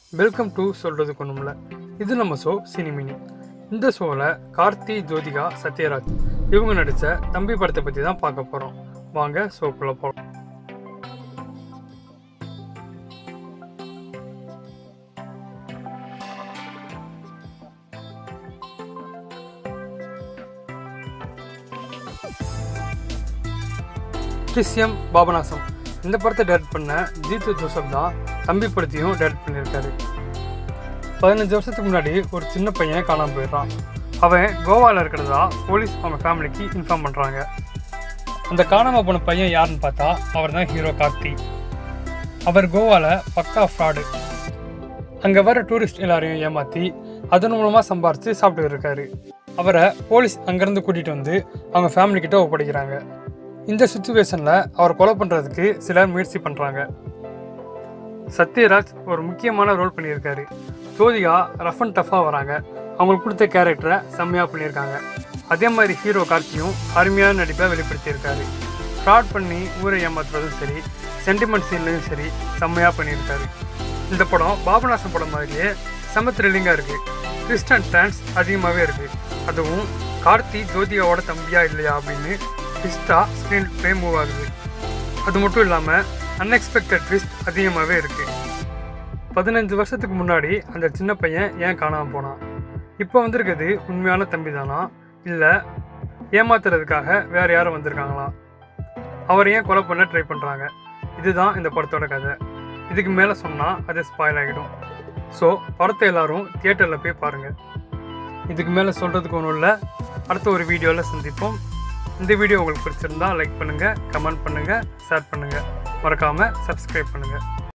welcome to சொல்கிறதுக்கு ஒன்றும்ல இது நம்ம ஷோ சினிமினி இந்த ஷோவில் கார்த்தி ஜோதிகா சத்யராஜ் இவங்க நடித்த தம்பி படத்தை பற்றி தான் பார்க்க போகிறோம் வாங்க ஷோக்குள்ளே போகலாம் கிறிஸ்டியம் பாபநாசம் இந்த படத்தை டைரக்ட் பண்ண ஜீத்து ஜோசப் தான் தம்பி படத்தையும் டைரக்ட் பண்ணியிருக்காரு பதினஞ்சு வருஷத்துக்கு முன்னாடி ஒரு சின்ன பையன் காணாமல் போயிடுறான் அவன் கோவாவில் இருக்கிறதா போலீஸ் அவங்க ஃபேமிலிக்கு இன்ஃபார்ம் பண்ணுறாங்க அந்த காணாமல் போன பையன் யாருன்னு பார்த்தா அவர் தான் ஹீரோ கார்த்தி அவர் கோவாவில் பக்கா ஃப்ராடு அங்கே வர டூரிஸ்ட் எல்லாரையும் ஏமாற்றி அதன் மூலமாக சம்பாரித்து சாப்பிட்டு இருக்காரு அவரை போலீஸ் அங்கேருந்து கூட்டிகிட்டு வந்து அவங்க ஃபேமிலி கிட்ட ஒப்படைக்கிறாங்க இந்த சுச்சுவேஷனில் அவர் கொலை பண்ணுறதுக்கு சிலர் முயற்சி பண்ணுறாங்க சத்யராஜ் ஒரு முக்கியமான ரோல் பண்ணியிருக்காரு ஜோதிகா ரஃப் அண்ட் டஃப்பாக வராங்க அவங்களுக்கு கொடுத்த கேரக்டரை செம்மையாக பண்ணியிருக்காங்க அதே மாதிரி ஹீரோ கார்த்தியும் அருமையான நடிப்பை வெளிப்படுத்தியிருக்காரு ஃப்ராட் பண்ணி ஊரை ஏமாத்துறதும் சரி சென்டிமெண்ட் சீன்லையும் சரி செம்மையாக பண்ணியிருக்காரு இந்த படம் பாபநாசம் படம் மாதிரியே செம்ம த்ரில்லிங்காக இருக்குது ட்விஸ்ட் அண்ட் டான்ஸ் அதிகமாகவே இருக்குது அதுவும் கார்த்தி ஜோதிகாவோட தம்பியா இல்லையா அப்படின்னு ட்விஸ்ட்டாக ஸ்க்ரீன் ப்ளே மூவ் ஆகுது அது மட்டும் இல்லாமல் அன்எக்ஸ்பெக்டட் ட்விஸ்ட் அதிகமாகவே இருக்குது பதினஞ்சு வருஷத்துக்கு முன்னாடி அந்த சின்ன பையன் ஏன் காணாமல் போனான் இப்போ வந்திருக்கிறது உண்மையான தம்பி தானா இல்லை ஏமாத்துறதுக்காக வேறு யாரும் வந்திருக்காங்களா அவர் ஏன் கொலை பண்ண ட்ரை பண்ணுறாங்க இதுதான் இந்த படத்தோட கதை இதுக்கு மேலே சொன்னால் அது ஸ்பாயில் ஆகிடும் ஸோ படத்தை எல்லாரும் தியேட்டரில் போய் பாருங்கள் இதுக்கு மேலே சொல்கிறதுக்கு ஒன்றும் இல்லை அடுத்த ஒரு வீடியோவில் சந்திப்போம் இந்த வீடியோ உங்களுக்கு பிடிச்சிருந்தா லைக் பண்ணுங்கள் கமெண்ட் பண்ணுங்கள் ஷேர் பண்ணுங்கள் மறக்காமல் சப்ஸ்கிரைப் பண்ணுங்கள்